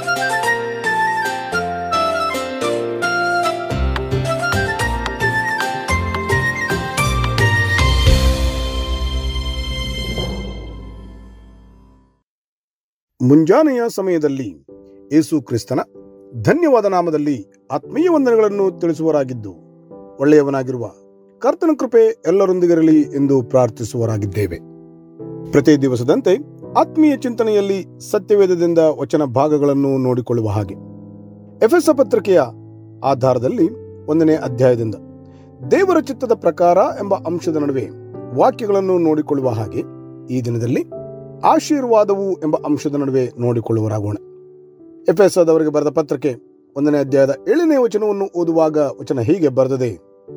ಮುಂಜಾನೆಯ ಸಮಯದಲ್ಲಿ ಯೇಸು ಕ್ರಿಸ್ತನ ಧನ್ಯವಾದ ನಾಮದಲ್ಲಿ ಆತ್ಮೀಯ ವಂದನೆಗಳನ್ನು ತಿಳಿಸುವರಾಗಿದ್ದು ಒಳ್ಳೆಯವನಾಗಿರುವ ಕರ್ತನ ಕೃಪೆ ಎಲ್ಲರೊಂದಿಗಿರಲಿ ಎಂದು ಪ್ರಾರ್ಥಿಸುವರಾಗಿದ್ದೇವೆ ಪ್ರತಿ ದಿವಸದಂತೆ ಆತ್ಮೀಯ ಚಿಂತನೆಯಲ್ಲಿ ಸತ್ಯವೇದದಿಂದ ವಚನ ಭಾಗಗಳನ್ನು ನೋಡಿಕೊಳ್ಳುವ ಹಾಗೆ ಎಫೆಸ ಪತ್ರಿಕೆಯ ಆಧಾರದಲ್ಲಿ ಒಂದನೇ ಅಧ್ಯಾಯದಿಂದ ದೇವರ ಚಿತ್ತದ ಪ್ರಕಾರ ಎಂಬ ಅಂಶದ ನಡುವೆ ವಾಕ್ಯಗಳನ್ನು ನೋಡಿಕೊಳ್ಳುವ ಹಾಗೆ ಈ ದಿನದಲ್ಲಿ ಆಶೀರ್ವಾದವು ಎಂಬ ಅಂಶದ ನಡುವೆ ನೋಡಿಕೊಳ್ಳುವರಾಗೋಣ ಎಫ್ಎಸ್ದವರಿಗೆ ಬರೆದ ಪತ್ರಕ್ಕೆ ಒಂದನೇ ಅಧ್ಯಾಯದ ಏಳನೇ ವಚನವನ್ನು ಓದುವಾಗ ವಚನ ಹೀಗೆ ಬರೆದದೆ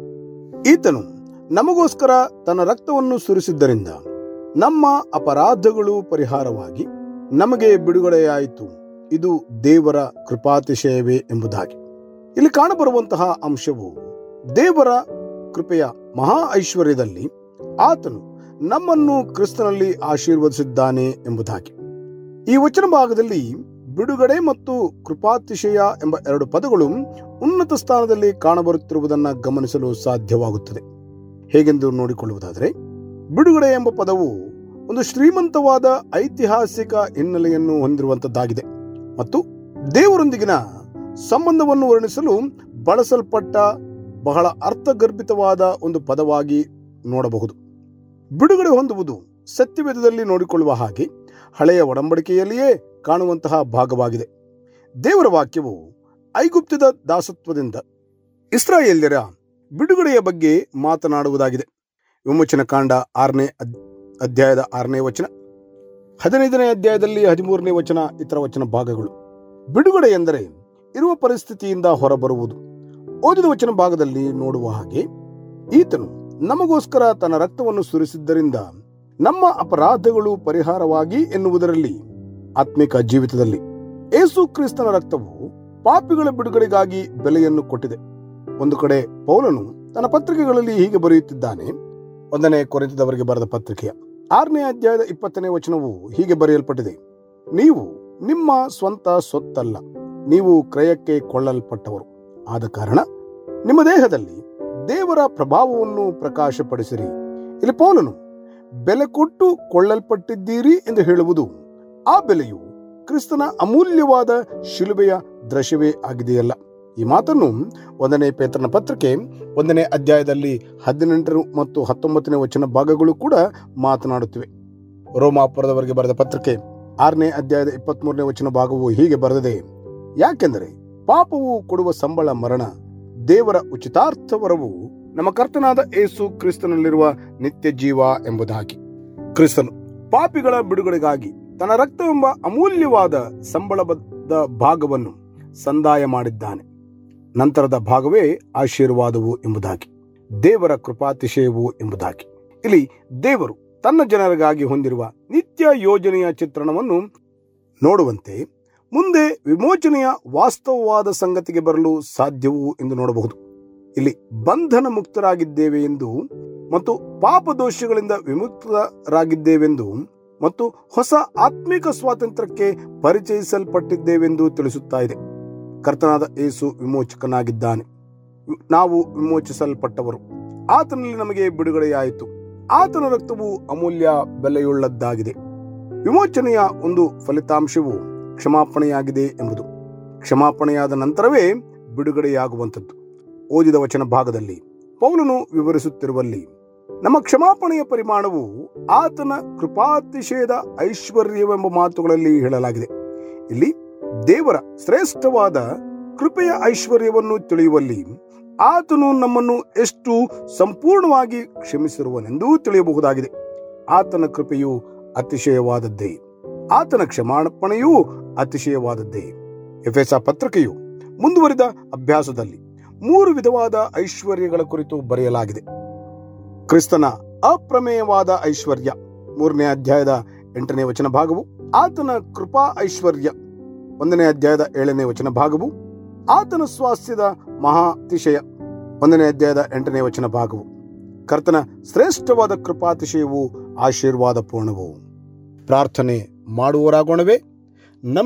ಈತನು ನಮಗೋಸ್ಕರ ತನ್ನ ರಕ್ತವನ್ನು ಸುರಿಸಿದ್ದರಿಂದ ನಮ್ಮ ಅಪರಾಧಗಳು ಪರಿಹಾರವಾಗಿ ನಮಗೆ ಬಿಡುಗಡೆಯಾಯಿತು ಇದು ದೇವರ ಕೃಪಾತಿಶಯವೇ ಎಂಬುದಾಗಿ ಇಲ್ಲಿ ಕಾಣಬರುವಂತಹ ಅಂಶವು ದೇವರ ಕೃಪೆಯ ಮಹಾ ಐಶ್ವರ್ಯದಲ್ಲಿ ಆತನು ನಮ್ಮನ್ನು ಕ್ರಿಸ್ತನಲ್ಲಿ ಆಶೀರ್ವದಿಸಿದ್ದಾನೆ ಎಂಬುದಾಗಿ ಈ ವಚನ ಭಾಗದಲ್ಲಿ ಬಿಡುಗಡೆ ಮತ್ತು ಕೃಪಾತಿಶಯ ಎಂಬ ಎರಡು ಪದಗಳು ಉನ್ನತ ಸ್ಥಾನದಲ್ಲಿ ಕಾಣಬರುತ್ತಿರುವುದನ್ನು ಗಮನಿಸಲು ಸಾಧ್ಯವಾಗುತ್ತದೆ ಹೇಗೆಂದು ನೋಡಿಕೊಳ್ಳುವುದಾದರೆ ಬಿಡುಗಡೆ ಎಂಬ ಪದವು ಒಂದು ಶ್ರೀಮಂತವಾದ ಐತಿಹಾಸಿಕ ಹಿನ್ನೆಲೆಯನ್ನು ಹೊಂದಿರುವಂತದ್ದಾಗಿದೆ ಮತ್ತು ದೇವರೊಂದಿಗಿನ ಸಂಬಂಧವನ್ನು ವರ್ಣಿಸಲು ಬಳಸಲ್ಪಟ್ಟ ಬಹಳ ಅರ್ಥಗರ್ಭಿತವಾದ ಒಂದು ಪದವಾಗಿ ನೋಡಬಹುದು ಬಿಡುಗಡೆ ಹೊಂದುವುದು ಸತ್ಯವೇದದಲ್ಲಿ ನೋಡಿಕೊಳ್ಳುವ ಹಾಗೆ ಹಳೆಯ ಒಡಂಬಡಿಕೆಯಲ್ಲಿಯೇ ಕಾಣುವಂತಹ ಭಾಗವಾಗಿದೆ ದೇವರ ವಾಕ್ಯವು ಐಗುಪ್ತದ ದಾಸತ್ವದಿಂದ ಇಸ್ರಾಯೇಲ್ಯರ ಬಿಡುಗಡೆಯ ಬಗ್ಗೆ ಮಾತನಾಡುವುದಾಗಿದೆ ವಿಮೋಚನ ಕಾಂಡ ಆರನೇ ಅಧ್ಯಾಯದ ಆರನೇ ವಚನ ಹದಿನೈದನೇ ಅಧ್ಯಾಯದಲ್ಲಿ ಹದಿಮೂರನೇ ವಚನ ಇತರ ವಚನ ಭಾಗಗಳು ಬಿಡುಗಡೆ ಎಂದರೆ ಇರುವ ಪರಿಸ್ಥಿತಿಯಿಂದ ಹೊರಬರುವುದು ಓದಿದ ವಚನ ಭಾಗದಲ್ಲಿ ನೋಡುವ ಹಾಗೆ ಈತನು ನಮಗೋಸ್ಕರ ತನ್ನ ರಕ್ತವನ್ನು ಸುರಿಸಿದ್ದರಿಂದ ನಮ್ಮ ಅಪರಾಧಗಳು ಪರಿಹಾರವಾಗಿ ಎನ್ನುವುದರಲ್ಲಿ ಆತ್ಮಿಕ ಜೀವಿತದಲ್ಲಿ ಏಸು ಕ್ರಿಸ್ತನ ರಕ್ತವು ಪಾಪಿಗಳ ಬಿಡುಗಡೆಗಾಗಿ ಬೆಲೆಯನ್ನು ಕೊಟ್ಟಿದೆ ಒಂದು ಕಡೆ ಪೌಲನು ತನ್ನ ಪತ್ರಿಕೆಗಳಲ್ಲಿ ಹೀಗೆ ಬರೆಯುತ್ತಿದ್ದಾನೆ ಒಂದನೇ ಕೊರೆತದವರಿಗೆ ಬರೆದ ಪತ್ರಿಕೆಯ ಆರನೇ ಅಧ್ಯಾಯದ ಇಪ್ಪತ್ತನೇ ವಚನವು ಹೀಗೆ ಬರೆಯಲ್ಪಟ್ಟಿದೆ ನೀವು ನಿಮ್ಮ ಸ್ವಂತ ಸೊತ್ತಲ್ಲ ನೀವು ಕ್ರಯಕ್ಕೆ ಕೊಳ್ಳಲ್ಪಟ್ಟವರು ಆದ ಕಾರಣ ನಿಮ್ಮ ದೇಹದಲ್ಲಿ ದೇವರ ಪ್ರಭಾವವನ್ನು ಪ್ರಕಾಶಪಡಿಸಿರಿ ಇಲ್ಲಿ ಪೌಲನು ಬೆಲೆ ಕೊಟ್ಟು ಕೊಳ್ಳಲ್ಪಟ್ಟಿದ್ದೀರಿ ಎಂದು ಹೇಳುವುದು ಆ ಬೆಲೆಯು ಕ್ರಿಸ್ತನ ಅಮೂಲ್ಯವಾದ ಶಿಲುಬೆಯ ದೃಶ್ಯವೇ ಆಗಿದೆಯಲ್ಲ ಈ ಮಾತನ್ನು ಒಂದನೇ ಪೇತ್ರನ ಪತ್ರಿಕೆ ಒಂದನೇ ಅಧ್ಯಾಯದಲ್ಲಿ ಹದಿನೆಂಟರು ಮತ್ತು ಹತ್ತೊಂಬತ್ತನೇ ವಚನ ಭಾಗಗಳು ಕೂಡ ಮಾತನಾಡುತ್ತಿವೆ ರೋಮಾಪುರದವರೆಗೆ ಬರೆದ ಪತ್ರಿಕೆ ಆರನೇ ಅಧ್ಯಾಯದ ಇಪ್ಪತ್ಮೂರನೇ ವಚನ ಭಾಗವು ಹೀಗೆ ಬರೆದಿದೆ ಯಾಕೆಂದರೆ ಪಾಪವು ಕೊಡುವ ಸಂಬಳ ಮರಣ ದೇವರ ಉಚಿತಾರ್ಥವರವು ನಮ್ಮ ಕರ್ತನಾದ ಏಸು ಕ್ರಿಸ್ತನಲ್ಲಿರುವ ನಿತ್ಯ ಜೀವ ಎಂಬುದಾಗಿ ಕ್ರಿಸ್ತನು ಪಾಪಿಗಳ ಬಿಡುಗಡೆಗಾಗಿ ತನ್ನ ರಕ್ತವೆಂಬ ಅಮೂಲ್ಯವಾದ ಸಂಬಳಬದ್ಧ ಭಾಗವನ್ನು ಸಂದಾಯ ಮಾಡಿದ್ದಾನೆ ನಂತರದ ಭಾಗವೇ ಆಶೀರ್ವಾದವು ಎಂಬುದಾಗಿ ದೇವರ ಕೃಪಾತಿಶಯವು ಎಂಬುದಾಗಿ ಇಲ್ಲಿ ದೇವರು ತನ್ನ ಜನರಿಗಾಗಿ ಹೊಂದಿರುವ ನಿತ್ಯ ಯೋಜನೆಯ ಚಿತ್ರಣವನ್ನು ನೋಡುವಂತೆ ಮುಂದೆ ವಿಮೋಚನೆಯ ವಾಸ್ತವವಾದ ಸಂಗತಿಗೆ ಬರಲು ಸಾಧ್ಯವು ಎಂದು ನೋಡಬಹುದು ಇಲ್ಲಿ ಬಂಧನ ಮುಕ್ತರಾಗಿದ್ದೇವೆ ಎಂದು ಮತ್ತು ಪಾಪ ದೋಷಗಳಿಂದ ವಿಮುಕ್ತರಾಗಿದ್ದೇವೆಂದು ಮತ್ತು ಹೊಸ ಆತ್ಮಿಕ ಸ್ವಾತಂತ್ರ್ಯಕ್ಕೆ ಪರಿಚಯಿಸಲ್ಪಟ್ಟಿದ್ದೇವೆಂದು ತಿಳಿಸುತ್ತಾ ಇದೆ ಕರ್ತನಾದ ಏಸು ವಿಮೋಚಕನಾಗಿದ್ದಾನೆ ನಾವು ವಿಮೋಚಿಸಲ್ಪಟ್ಟವರು ಆತನಲ್ಲಿ ನಮಗೆ ಬಿಡುಗಡೆಯಾಯಿತು ಆತನ ರಕ್ತವು ಅಮೂಲ್ಯ ಬೆಲೆಯುಳ್ಳದ್ದಾಗಿದೆ ವಿಮೋಚನೆಯ ಒಂದು ಫಲಿತಾಂಶವು ಕ್ಷಮಾಪಣೆಯಾಗಿದೆ ಎಂಬುದು ಕ್ಷಮಾಪಣೆಯಾದ ನಂತರವೇ ಬಿಡುಗಡೆಯಾಗುವಂಥದ್ದು ಓದಿದ ವಚನ ಭಾಗದಲ್ಲಿ ಪೌಲನು ವಿವರಿಸುತ್ತಿರುವಲ್ಲಿ ನಮ್ಮ ಕ್ಷಮಾಪಣೆಯ ಪರಿಮಾಣವು ಆತನ ಕೃಪಾತಿಶಯದ ಐಶ್ವರ್ಯವೆಂಬ ಮಾತುಗಳಲ್ಲಿ ಹೇಳಲಾಗಿದೆ ಇಲ್ಲಿ ದೇವರ ಶ್ರೇಷ್ಠವಾದ ಕೃಪೆಯ ಐಶ್ವರ್ಯವನ್ನು ತಿಳಿಯುವಲ್ಲಿ ಆತನು ನಮ್ಮನ್ನು ಎಷ್ಟು ಸಂಪೂರ್ಣವಾಗಿ ಕ್ಷಮಿಸಿರುವನೆಂದೂ ತಿಳಿಯಬಹುದಾಗಿದೆ ಆತನ ಕೃಪೆಯು ಅತಿಶಯವಾದದ್ದೇ ಆತನ ಕ್ಷಮಾಪಣೆಯೂ ಅತಿಶಯವಾದದ್ದೇ ಎಫೆಸ ಪತ್ರಿಕೆಯು ಮುಂದುವರಿದ ಅಭ್ಯಾಸದಲ್ಲಿ ಮೂರು ವಿಧವಾದ ಐಶ್ವರ್ಯಗಳ ಕುರಿತು ಬರೆಯಲಾಗಿದೆ ಕ್ರಿಸ್ತನ ಅಪ್ರಮೇಯವಾದ ಐಶ್ವರ್ಯ ಮೂರನೇ ಅಧ್ಯಾಯದ ಎಂಟನೇ ವಚನ ಭಾಗವು ಆತನ ಕೃಪಾ ಐಶ್ವರ್ಯ ಒಂದನೇ ಅಧ್ಯಾಯದ ಏಳನೇ ವಚನ ಭಾಗವು ಆತನ ಸ್ವಾಸ್ಥ್ಯದ ಮಹಾತಿಶಯ ಒಂದನೇ ಅಧ್ಯಾಯದ ಎಂಟನೇ ವಚನ ಭಾಗವು ಕರ್ತನ ಶ್ರೇಷ್ಠವಾದ ಕೃಪಾತಿಶಯವು ಆಶೀರ್ವಾದ ಪೂರ್ಣವು ಪ್ರಾರ್ಥನೆ ಮಾಡುವರಾಗೋಣವೇ ನಂಬಿ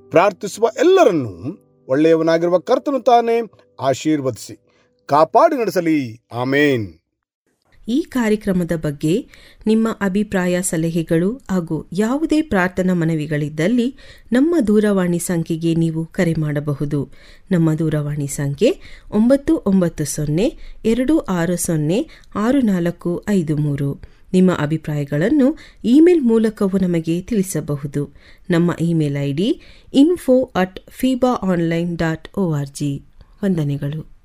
ಪ್ರಾರ್ಥಿಸುವ ಎಲ್ಲರನ್ನೂ ಒಳ್ಳೆಯವನಾಗಿರುವ ಕರ್ತನು ತಾನೇ ಆಶೀರ್ವದಿಸಿ ಕಾಪಾಡಿ ನಡೆಸಲಿ ಆಮೇನ್ ಈ ಕಾರ್ಯಕ್ರಮದ ಬಗ್ಗೆ ನಿಮ್ಮ ಅಭಿಪ್ರಾಯ ಸಲಹೆಗಳು ಹಾಗೂ ಯಾವುದೇ ಪ್ರಾರ್ಥನಾ ಮನವಿಗಳಿದ್ದಲ್ಲಿ ನಮ್ಮ ದೂರವಾಣಿ ಸಂಖ್ಯೆಗೆ ನೀವು ಕರೆ ಮಾಡಬಹುದು ನಮ್ಮ ದೂರವಾಣಿ ಸಂಖ್ಯೆ ಒಂಬತ್ತು ಒಂಬತ್ತು ಸೊನ್ನೆ ಎರಡು ಆರು ಸೊನ್ನೆ ಆರು ನಾಲ್ಕು ಐದು ಮೂರು ನಿಮ್ಮ ಅಭಿಪ್ರಾಯಗಳನ್ನು ಇಮೇಲ್ ಮೂಲಕವೂ ನಮಗೆ ತಿಳಿಸಬಹುದು ನಮ್ಮ email I D info at feeba online dot O R G ವಂದನೆಗಳು